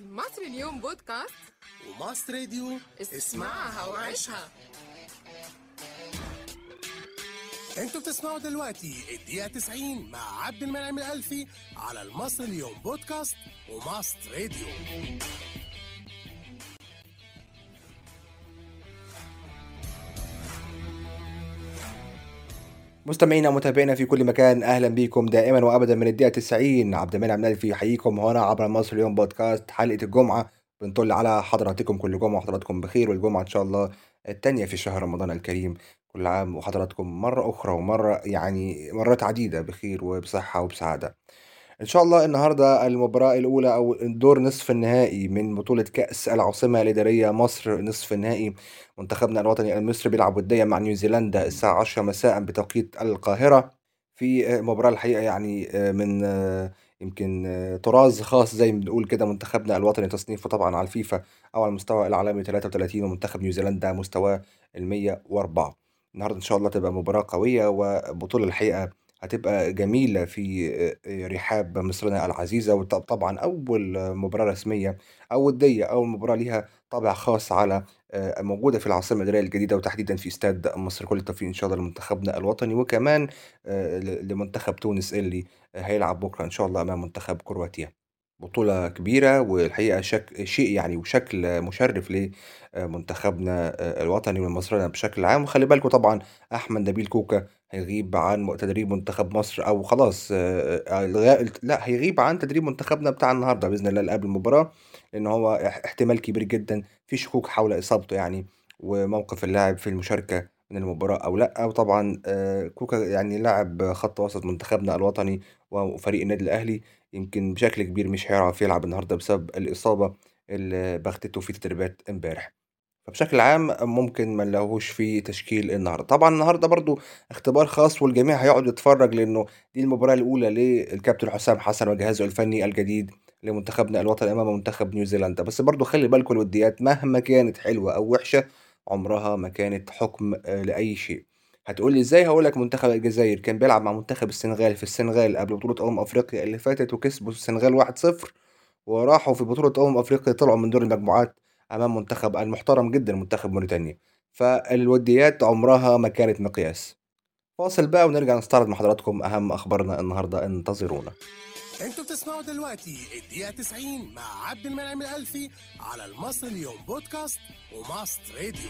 مصر اليوم بودكاست وماست راديو اسمعها وعيشها انتوا بتسمعوا دلوقتي الدقيقة 90 مع عبد المنعم الألفي على المصر اليوم بودكاست وماست راديو مستمعينا ومتابعينا في كل مكان اهلا بكم دائما وابدا من الدقيقه 90 عبد المنعم الفي يحييكم هنا عبر مصر اليوم بودكاست حلقه الجمعه بنطل على حضراتكم كل جمعه وحضراتكم بخير والجمعه ان شاء الله الثانيه في شهر رمضان الكريم كل عام وحضراتكم مره اخرى ومره يعني مرات عديده بخير وبصحه وبسعاده ان شاء الله النهارده المباراه الاولى او الدور نصف النهائي من بطوله كاس العاصمه الاداريه مصر نصف النهائي منتخبنا الوطني المصري بيلعب وديا مع نيوزيلندا الساعه 10 مساء بتوقيت القاهره في مباراه الحقيقه يعني من يمكن طراز خاص زي ما بنقول كده منتخبنا الوطني تصنيفه طبعا على الفيفا او على المستوى العالمي 33 ومنتخب نيوزيلندا مستواه ال 104 النهارده ان شاء الله تبقى مباراه قويه وبطوله الحقيقه هتبقى جميلة في رحاب مصرنا العزيزة وطبعا أول مباراة رسمية أو ودية أول مباراة ليها طابع خاص على موجودة في العاصمة الإدارية الجديدة وتحديدا في استاد مصر كل التوفيق إن شاء الله لمنتخبنا الوطني وكمان لمنتخب تونس اللي هيلعب بكرة إن شاء الله أمام منتخب كرواتيا بطولة كبيرة والحقيقة شك... شيء يعني وشكل مشرف لمنتخبنا الوطني ومصرنا بشكل عام وخلي بالكم طبعا أحمد نبيل كوكا هيغيب عن تدريب منتخب مصر او خلاص لا هيغيب عن تدريب منتخبنا بتاع النهارده باذن الله اللي قبل المباراه لان هو احتمال كبير جدا في شكوك حول اصابته يعني وموقف اللاعب في المشاركه من المباراه او لا وطبعا كوكا يعني لاعب خط وسط منتخبنا الوطني وفريق النادي الاهلي يمكن بشكل كبير مش هيعرف يلعب النهارده بسبب الاصابه اللي بغتته في تدريبات امبارح فبشكل عام ممكن ما نلاقوهوش في تشكيل النهارده طبعا النهارده برضو اختبار خاص والجميع هيقعد يتفرج لانه دي المباراه الاولى للكابتن حسام حسن وجهازه الفني الجديد لمنتخبنا الوطني امام منتخب نيوزيلندا بس برضو خلي بالكم الوديات مهما كانت حلوه او وحشه عمرها ما كانت حكم لاي شيء هتقولي ازاي هقولك منتخب الجزائر كان بيلعب مع منتخب السنغال في السنغال قبل بطوله امم افريقيا اللي فاتت وكسبوا السنغال 1-0 وراحوا في بطوله امم افريقيا طلعوا من دور المجموعات امام منتخب المحترم جدا منتخب موريتانيا فالوديات عمرها ما كانت مقياس فاصل بقى ونرجع نستعرض مع حضراتكم اهم اخبارنا النهارده انتظرونا انتوا بتسمعوا دلوقتي الدقيقة 90 مع عبد المنعم الألفي على المصر اليوم بودكاست وماست راديو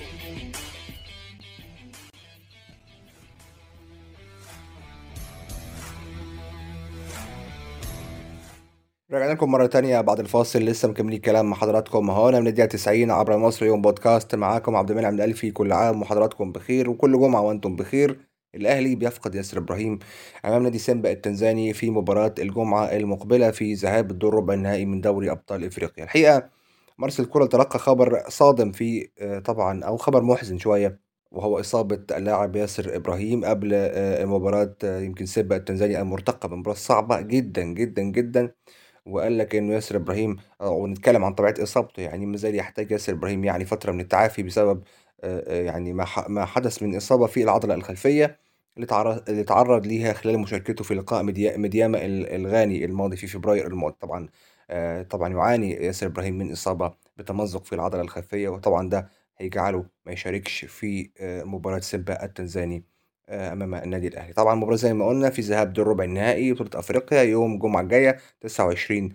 رجعنا لكم مرة تانية بعد الفاصل لسه مكملين كلام مع حضراتكم هنا من الدقيقة 90 عبر مصر يوم بودكاست معاكم عبد المنعم الألفي كل عام وحضراتكم بخير وكل جمعة وأنتم بخير الأهلي بيفقد ياسر إبراهيم أمام نادي سيمبا التنزاني في مباراة الجمعة المقبلة في ذهاب الدور ربع النهائي من دوري أبطال إفريقيا الحقيقة مرسل كولر تلقى خبر صادم في طبعا أو خبر محزن شوية وهو إصابة اللاعب ياسر إبراهيم قبل مباراة يمكن سيمبا التنزاني المرتقبة مباراة صعبة جدا جدا جدا وقال لك انه ياسر ابراهيم ونتكلم عن طبيعه اصابته يعني ما زال يحتاج ياسر ابراهيم يعني فتره من التعافي بسبب يعني ما حدث من اصابه في العضله الخلفيه اللي تعرض اللي تعرض ليها خلال مشاركته في لقاء مدياما الغاني الماضي في فبراير الماضي طبعا طبعا يعاني ياسر ابراهيم من اصابه بتمزق في العضله الخلفيه وطبعا ده هيجعله ما يشاركش في مباراه سيمبا التنزاني امام النادي الاهلي طبعا المباراه زي ما قلنا في ذهاب دور ربع النهائي بطوله افريقيا يوم الجمعه الجايه 29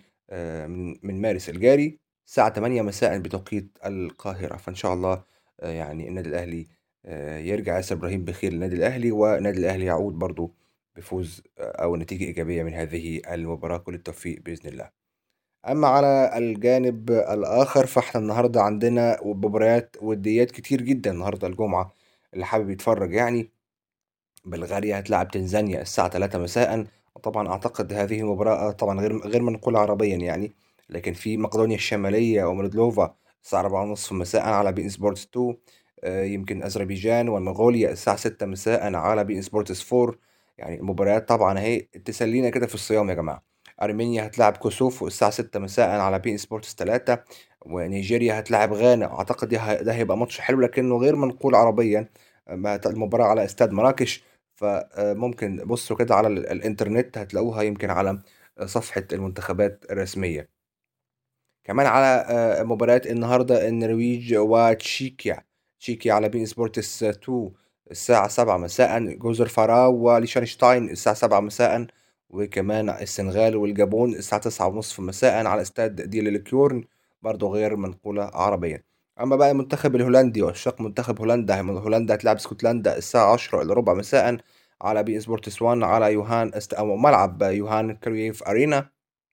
من مارس الجاري الساعه 8 مساء بتوقيت القاهره فان شاء الله يعني النادي الاهلي يرجع ياسر ابراهيم بخير للنادي الاهلي والنادي الاهلي يعود برضه بفوز او نتيجه ايجابيه من هذه المباراه كل التوفيق باذن الله اما على الجانب الاخر فاحنا النهارده عندنا مباريات وديات كتير جدا النهارده الجمعه اللي حابب يتفرج يعني بلغاريا هتلعب تنزانيا الساعة 3 مساء وطبعا أعتقد هذه المباراة طبعا غير غير منقولة عربيا يعني لكن في مقدونيا الشمالية ومولدوفا الساعة 4 ونصف مساء على بي إن سبورتس 2 يمكن أذربيجان ومنغوليا الساعة 6 مساء على بي إن سبورتس 4 يعني المباريات طبعا اهي تسلينا كده في الصيام يا جماعة أرمينيا هتلعب كوسوفو الساعة 6 مساء على بي إن سبورتس 3 ونيجيريا هتلعب غانا أعتقد ده هيبقى ماتش حلو لكنه غير منقول عربيا المباراة على استاد مراكش فممكن بصوا كده على الانترنت هتلاقوها يمكن على صفحة المنتخبات الرسمية كمان على آه، مباريات النهارده النرويج وتشيكيا تشيكيا على بين سبورتس 2 الساعة 7 مساء جزر فاراو وليشانشتاين الساعة 7 مساء وكمان السنغال والجابون الساعة 9 ونصف مساء على استاد ديل الكيورن برضه غير منقولة عربيا أما بقى المنتخب الهولندي وعشاق منتخب هولندا هولندا هتلعب اسكتلندا الساعة 10 إلا ربع مساء على بي سبورتس 1 على يوهان است... أو ملعب يوهان كرييف أرينا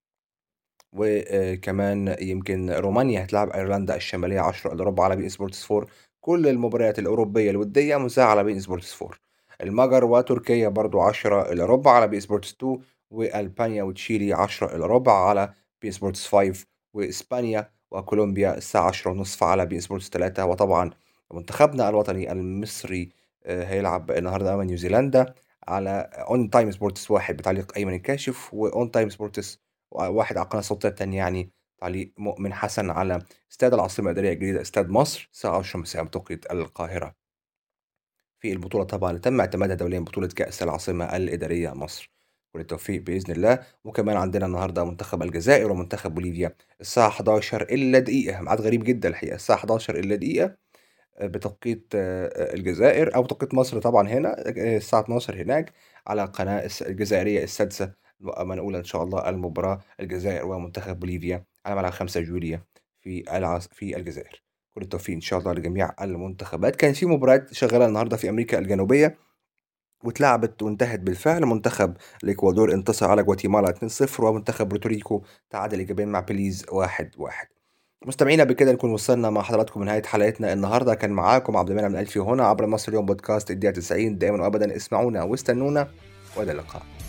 وكمان يمكن رومانيا هتلعب ايرلندا الشماليه 10 الا ربع على بي سبورتس 4 كل المباريات الاوروبيه الوديه مذاعه على بي سبورتس 4 المجر وتركيا برضو 10 الا ربع على بي سبورتس 2 والبانيا وتشيلي 10 الا ربع على بي سبورتس 5 واسبانيا وكولومبيا الساعه 10 ونصف على بي سبورتس 3 وطبعا منتخبنا الوطني المصري آه، هيلعب النهارده امام نيوزيلندا على اون تايم سبورتس واحد بتعليق ايمن الكاشف واون تايم سبورتس واحد على القناه الصوتيه الثانيه يعني تعليق مؤمن حسن على استاد العاصمه الاداريه الجديده استاد مصر الساعه 10 مساء بتوقيت القاهره في البطوله طبعا اللي تم اعتمادها دوليا بطوله كاس العاصمه الاداريه مصر والتوفيق باذن الله وكمان عندنا النهارده منتخب الجزائر ومنتخب بوليفيا الساعه 11 الا دقيقه ميعاد غريب جدا الحقيقه الساعه 11 الا دقيقه بتوقيت الجزائر او توقيت مصر طبعا هنا الساعه 12 هناك على القناه الجزائريه السادسه منقولة إن شاء الله المباراة الجزائر ومنتخب بوليفيا على ملعب 5 جوليا في العص في الجزائر كل التوفيق إن شاء الله لجميع المنتخبات كان في مباريات شغالة النهاردة في أمريكا الجنوبية واتلعبت وانتهت بالفعل منتخب الإكوادور انتصر على جواتيمالا 2-0 ومنتخب بورتوريكو تعادل إيجابيا مع بليز 1-1 مستمعينا بكده نكون وصلنا مع حضراتكم لنهايه حلقتنا النهارده كان معاكم عبد المنعم الالفي هنا عبر مصر اليوم بودكاست الدقيقه 90 دائما وابدا اسمعونا واستنونا والى اللقاء